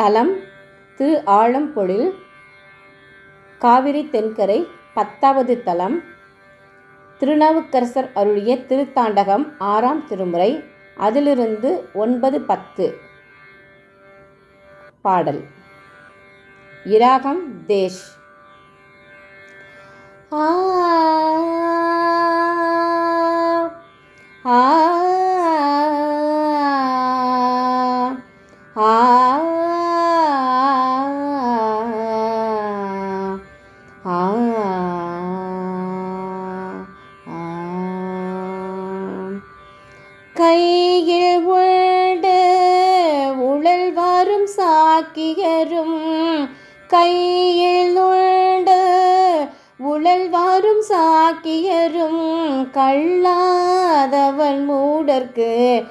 தலம் திரு ஆலம்பொழில் காவிரி தென்கரை பத்தாவது தலம் திருநாவுக்கரசர் அருளிய திருத்தாண்டகம் ஆறாம் திருமுறை அதிலிருந்து ஒன்பது பத்து பாடல் இராகம் தேஷ் ஆ ஆ ஆ ஆ கையில் உண்டு உழல் வரும் சாக்கியரும் கையில் உண்டு உழல் வரும் சாக்கியரும் கள்ளாதவன் மூடர்க்கு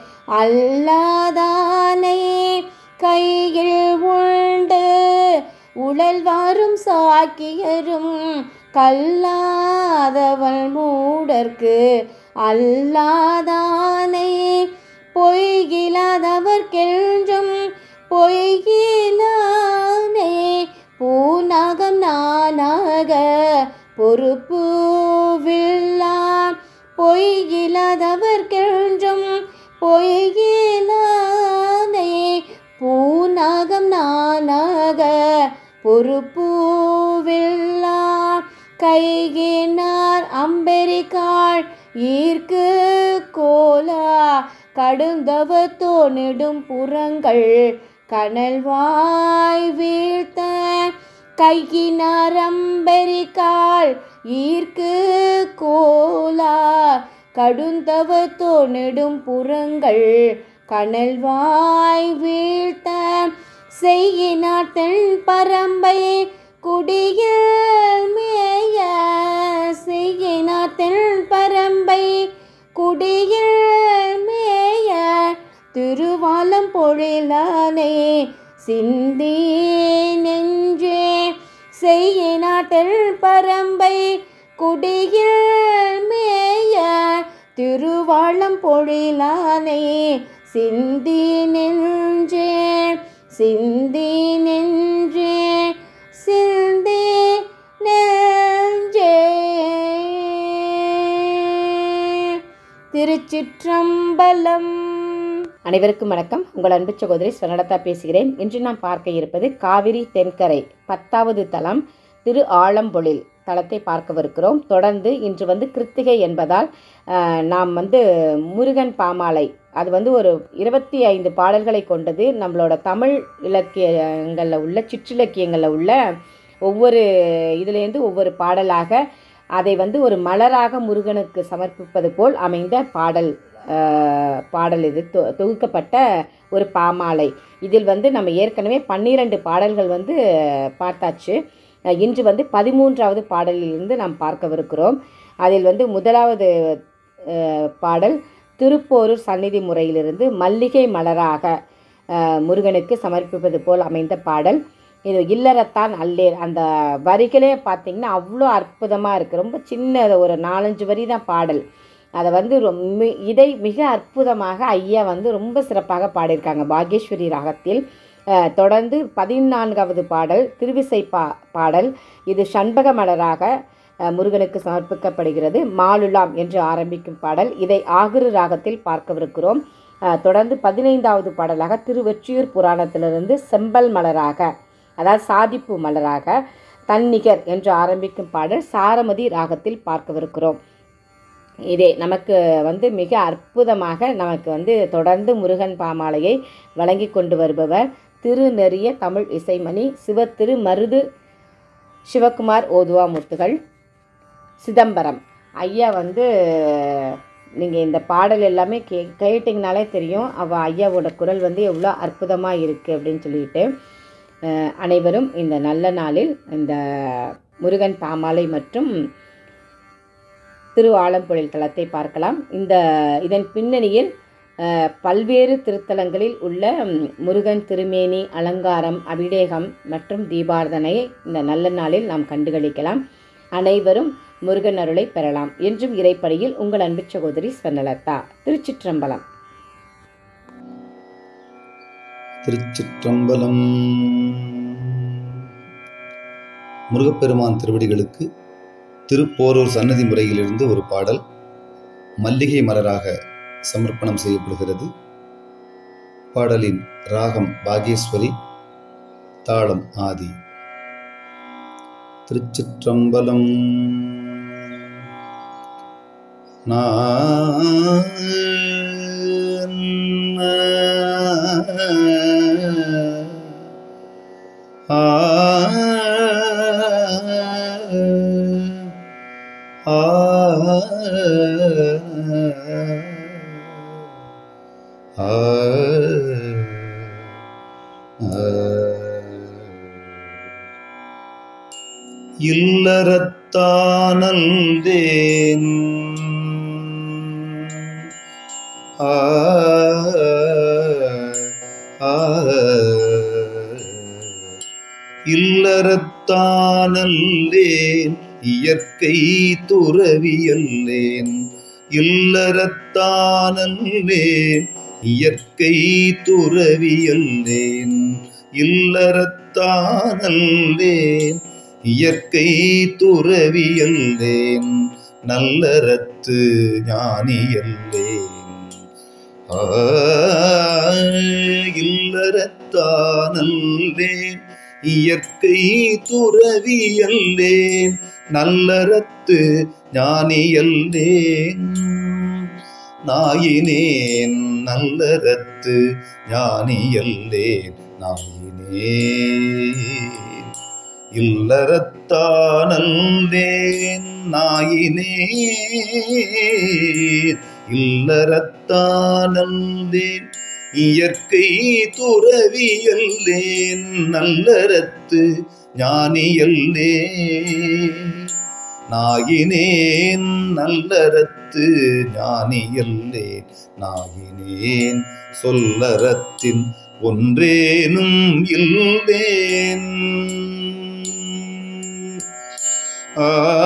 அல்லாதானே கையில் உண்டு உழல் வரும் சாக்கியரும் கல்லாதவள் மூடர்க்கு அல்லாதானே பொய்கிலாதவர் கெஞ்சும் பொய்கிலானே பூநகம் நானாக பொறுப்பு வில்லா பொய்கிலாதவர் கெஞ்சும் பொய்கிலானே பூநகம் நானாக பொறுப்பூவில்லா கைகினார் அம்பெரிக்காள் ஈர்க்கு கோலா கடுந்தவ தோணிடும் புறங்கள் கனல்வாய் வீழ்த்த கைகினார் அம்பெரிக்காள் ஈர்க்கு கோலா கடுந்தவ தோணிடும் புறங்கள் கனல்வாய் வீழ்த்த செய்யினார் தென் பரம்பை குடியில் மேய செய்யினார் தென் பரம்பை குடியில் மேய திருவாலம் பொழிலானே சிந்தி நெஞ்சே செய்யினார் தென் பரம்பை குடியில் மேய திருவாளம் பொழிலானே சிந்தி நெஞ்சே சிந்தி நெஞ்சே சிந்தி நெஞ்சே திருச்சிற்றம்பலம் அனைவருக்கும் வணக்கம் உங்கள் அன்பு சகோதரி ஸ்வர்ணலதா பேசுகிறேன் இன்று நாம் பார்க்க இருப்பது காவிரி தென்கரை பத்தாவது தலம் திரு ஆலம்பொழில் தலத்தை பார்க்கவிருக்கிறோம் தொடர்ந்து இன்று வந்து கிருத்திகை என்பதால் ஆஹ், நாம் வந்து முருகன் பாமாலை அது வந்து ஒரு இருபத்தி ஐந்து பாடல்களை கொண்டது நம்மளோட தமிழ் இலக்கியங்களில் உள்ள சிற்றிலக்கியங்களில் உள்ள ஒவ்வொரு இதுலேருந்து ஒவ்வொரு பாடலாக அதை வந்து ஒரு மலராக முருகனுக்கு சமர்ப்பிப்பது போல் அமைந்த பாடல் ஆஹ், பாடல் இது தொ தொகுக்கப்பட்ட ஒரு பாமாலை இதில் வந்து நம்ம ஏற்கனவே பன்னிரண்டு பாடல்கள் வந்து பார்த்தாச்சு அஹ், இன்று வந்து பதிமூன்றாவது பாடலிலிருந்து நாம் பார்க்கவிருக்கிறோம் அதில் வந்து முதலாவது அஹ், பாடல் திருப்போரூர் சந்நிதி முறையிலிருந்து மல்லிகை மலராக அஹ், முருகனுக்கு சமர்ப்பிப்பது போல் அமைந்த பாடல் இது இல்லறத்தான் அல்லேர் அந்த வரிகளே பார்த்திங்கன்னா அவ்வளோ அற்புதமாக இருக்குது ரொம்ப சின்ன ஒரு நாலஞ்சு வரி தான் பாடல் அதை வந்து ரொம்ப இதை மிக அற்புதமாக ஐயா வந்து ரொம்ப சிறப்பாக பாடியிருக்காங்க பாகேஸ்வரி ராகத்தில் அஹ், தொடர்ந்து பதினான்காவது பாடல் திருவிசை பா பாடல் இது சண்பக மலராக அஹ், முருகனுக்கு சமர்ப்பிக்கப்படுகிறது மாலுலாம் என்று ஆரம்பிக்கும் பாடல் இதை ஆகுரு ராகத்தில் பார்க்கவிருக்கிறோம் அஹ், தொடர்ந்து பதினைந்தாவது பாடலாக திருவெற்றியூர் புராணத்திலிருந்து செம்பல் மலராக அதாவது சாதிப்பு மலராக தன்னிகர் என்று ஆரம்பிக்கும் பாடல் சாரமதி ராகத்தில் பார்க்கவிருக்கிறோம் இதே நமக்கு வந்து மிக அற்புதமாக நமக்கு வந்து தொடர்ந்து முருகன் பாமாலையை வழங்கி கொண்டு வருபவர் திருநெறிய தமிழ் இசைமணி சிவத்திரு மருது சிவகுமார் ஓதுவாமூர்த்திகள் சிதம்பரம் ஐயா வந்து நீங்கள் இந்த பாடல் எல்லாமே கே கேட்டிங்கனாலே தெரியும் அவ ஐயாவோட குரல் வந்து எவ்வளோ அற்புதமாக இருக்குது அப்படின்னு சொல்லிட்டு அஹ், அனைவரும் இந்த நல்ல நாளில் இந்த முருகன் பாமாலை மற்றும் திரு ஆலம்புழல் தலத்தை பார்க்கலாம் இந்த இதன் பின்னணியில் அஹ், பல்வேறு திருத்தலங்களில் உள்ள ம், முருகன் திருமேனி அலங்காரம் அபிஷேகம் மற்றும் தீபார்த்தனையை இந்த நல்ல நாளில் நாம் கண்டுகளிக்கலாம் அனைவரும் முருகன் அருளை பெறலாம் என்றும் இறைப்படியில் உங்கள் அன்பு சகோதரி ஸ்வர்ணலதா திருச்சிற்றம்பலம் திருச்சிற்றம்பலம் முருகப்பெருமான் திருவடிகளுக்கு திருப்போரூர் சன்னதி முறையிலிருந்து ஒரு பாடல் மல்லிகை மலராக சமர்ப்பணம் செய்யப்படுகிறது பாடலின் ராகம் பாகேஸ்வரி தாளம் ஆதி திருச்சிற்றம்பலம் இல்லறத்தானல்தேன் ஆ ஆ இல்லறத்தானல்லேன் இயற்கை துறவியல்லேன் இல்லறத்தானல்லேன் இயற்கை துறவியல்லேன் இல்லறத்தானல்லேன் இயற்கை துறவியல்லேன் நல்லறத்து ஞானியல்லேன் ஆ, இல்லறத்தானல்லேன் இயற்கை துறவியல்லேன் நல்லறத்து ஞானியல்லேன் நாயினேன் நல்லறத்து ஞானியல்லேன் நாயினேன் இல்லறத்தானல்லேன் நாயினேன் இல்லறத்தானல்லேன் இயற்கை துறவியல்லேன் நல்லறத்து ஞானியல்லேன் நாயினேன் நல்லறத்து ஞானியல்லேன் நாயினேன் சொல்லறத்தின் ஒன்றேனும் இல்லேன் ஆ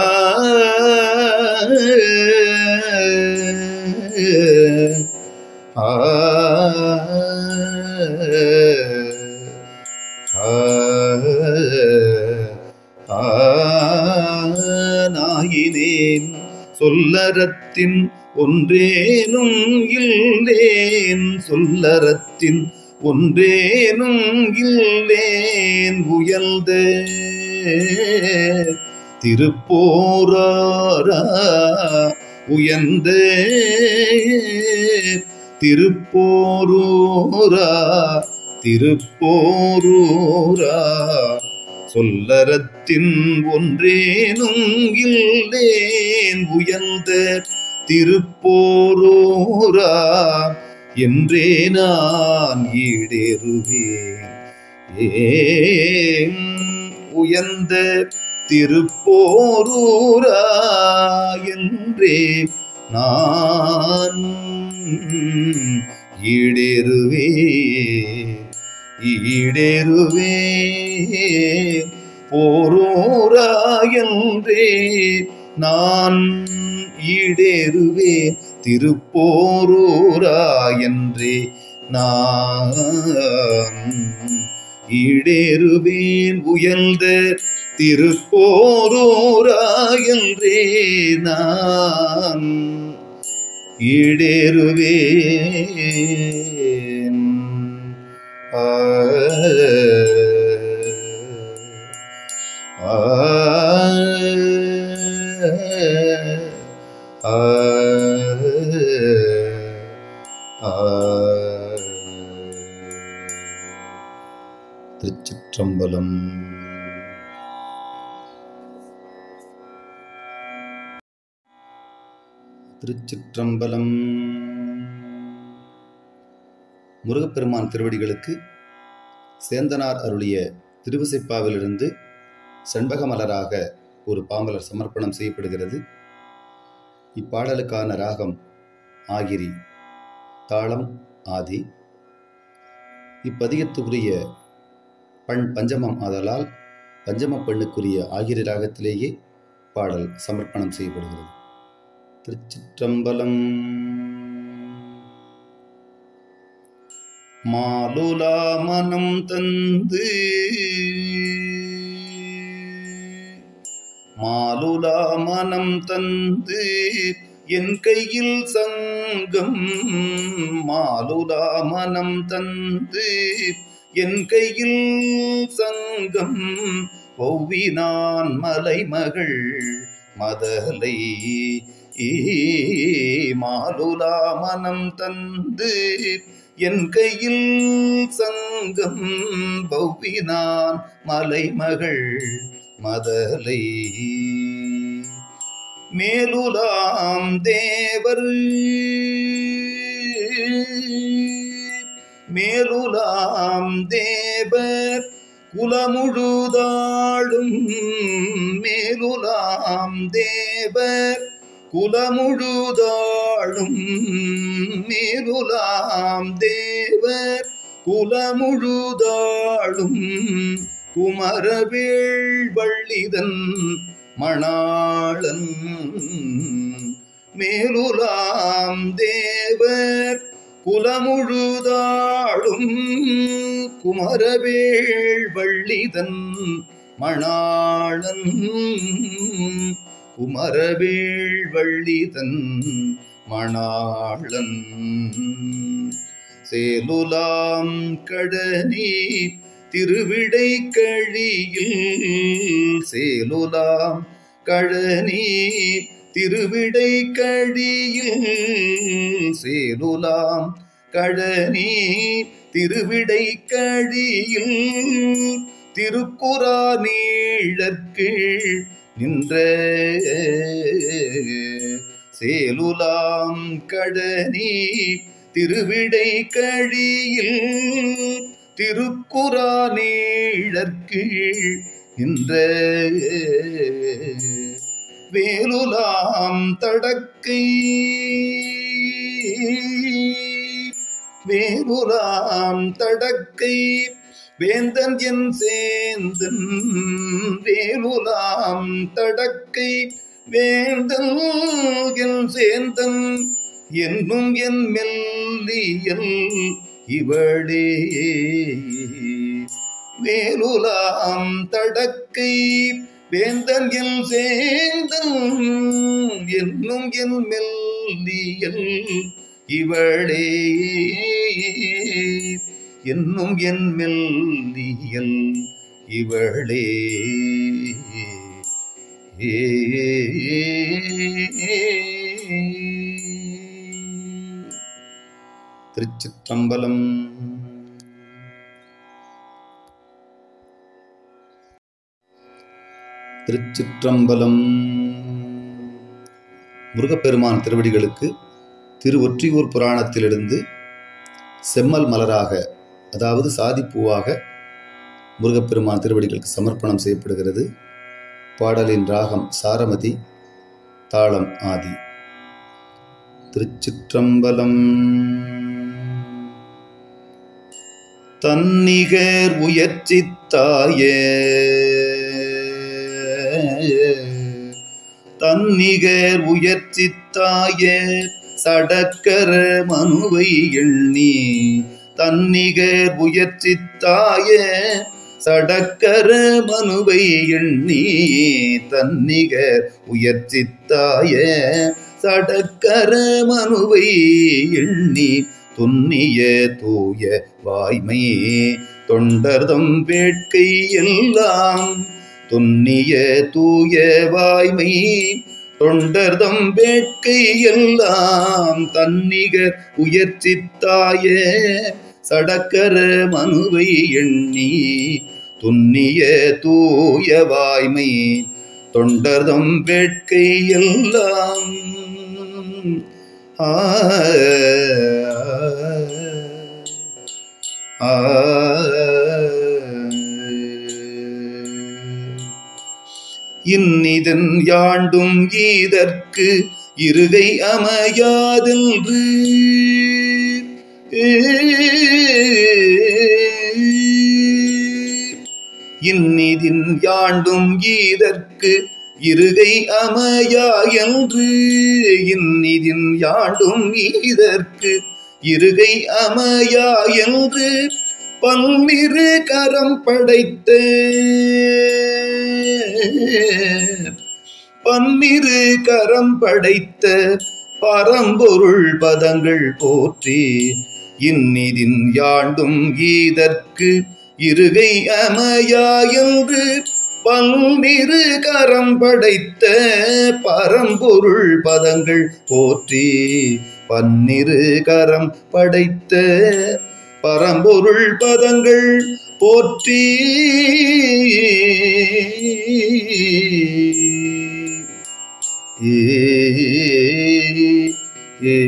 ஆ ஆ நாயினேன் சொல்லறத்தின் ஒன்றேனும் இல்லேன் சொல்லறத்தின் ஒன்றேனும் இல்லேன் உயர்ந்த திருப்போராரா உயர்ந்த திருப்போரூரா திருப்போரூரா சொல்லறத்தின் ஒன்றேனும் இல்லேன் உயர்ந்த திருப்போரூரா என்றே நான் ஈடேறுவேன் ஏன் உயர்ந்த திருப்போரூரா என்றே நான் ஈடேறுவே ஈடேறுவே போரூரா என்றே நான் ஈடேறுவேன் திருப்போரூரா என்றே நான் ஈடேறுவேன் உயர்ந்த திருப்போரூரா என்றே நான் ஈடேறுவேன் ஆ ஆ ஆ ஆ திருச்சிற்றம்பலம் திருச்சிற்றம்பலம் முருகப்பெருமான் திருவடிகளுக்கு சேந்தனார் அருளிய திருவிசைப்பாவிலிருந்து செண்பக மலராக ஒரு பாமலர் சமர்ப்பணம் செய்யப்படுகிறது இப்பாடலுக்கான ராகம் ஆகிரி தாளம் ஆதி இப்பதிகத்துக்குரிய பண் பஞ்சமம் ஆதலால் பஞ்சம பெண்ணுக்குரிய ஆகிரி ராகத்திலேயே பாடல் சமர்ப்பணம் செய்யப்படுகிறது திருச்சிற்றம்பலம் மாலுலா மனம் தந்து மாலுலா மனம் தந்து என் கையில் சங்கம் மாலுலா மனம் தந்து என் கையில் சங்கம் ஒவ்வினான் மலைமகள் மதலை மாலுலா மனம் தந்து என் கையில் சங்கம் பௌவினான் மலைமகள் மதலை மேலுலாம் தேவர் மேலுலாம் தேவர் குலமுழுதாடும் மேலுலாம் தேவர் குலமுழுதாடும் மேலுலாம் தேவர் குலமுழுதாடும் குமரவேள் வள்ளிதன் மணாளன் மேலுலாம் தேவர் குலமுழுதாடும் குமரவேள் வள்ளிதன் மணாளன் குமரவேள் வள்ளிதன் மணாளன் சேலுலாம் கடனி திருவிடை கழியில் சேலுலாம் கழனி திருவிடை கழியில் சேலுலாம் கழனி திருவிடை கழியில் திருக்குறா நீழற்கு நின்ற சேலுலாம் கடனி திருவிடை கழியில் திருக்குறா நீழற்கு நின்ற வேலுலாம் தடக்கை வேலுலாம் தடக்கை வேந்தன் என் சேந்தன் வேலுலாம் தடக்கை வேந்தன் என் சேந்தன் என்னும் என் மெல்லியல் இவளே வேலுலாம் தடக்கை வேந்தன் என் சேந்தன் என்னும் என் மெல்லியல் இவளே என்னும் என் மெல்லியல் இவளே ஏ திருச்சிற்றம்பலம் திருச்சிற்றம்பலம் முருகப்பெருமான் திருவடிகளுக்கு திரு ஒற்றியூர் புராணத்திலிருந்து செம்மல் மலராக அதாவது சாதிப்பூவாக முருகப்பெருமான் திருவடிகளுக்கு சமர்ப்பணம் செய்யப்படுகிறது பாடலின் ராகம் சாரமதி தாளம் ஆதி திருச்சிற்றம்பலம் தன்னிகர் உயர்ச்சித்தாயே தன்னிகர் உயர்ச்சித்தாயே சடக்கர மனுவை எண்ணி தன்னிகர் உயர்ச்சித்தாயே சடக்கர மனுவை எண்ணி தன்னிகர் உயர்ச்சித்தாயே சடக்கர மனுவை எண்ணி துன்னிய தூய வாய்மை தொண்டர்தம் வேட்கை எல்லாம் துன்னிய தூய வாய்மை தொண்டர்தம் வேட்கை எல்லாம் தன்னிகர் உயர்ச்சித்தாய சடக்கர மனுவை எண்ணி துன்னிய தூய வாய்மை தொண்டர்தம் வேட்கை எல்லாம் ஆ ஆ இன்னிதன் யாண்டும் ஈதற்கு இருகை அமையாதென்று இன்னிதின் யாண்டும் ஈதற்கு இருகை அமையா என்று இன்னிதின் யாண்டும் ஈதற்கு இருகை அமையா என்று பன்னிரு கரம் படைத்த பன்னிரு கரம் படைத்த பரம்பொருள் பதங்கள் போற்றி இன்னிதின் யாண்டும் ஈதற்கு இருகை அமையா என்று பன்னிரு கரம் படைத்த பரம்பொருள் பதங்கள் போற்றி பன்னிரு கரம் படைத்த பரம்பொருள் பதங்கள் போற்றி ஏ ஏ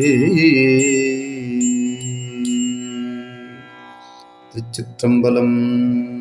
திருச்சிற்றம்பலம்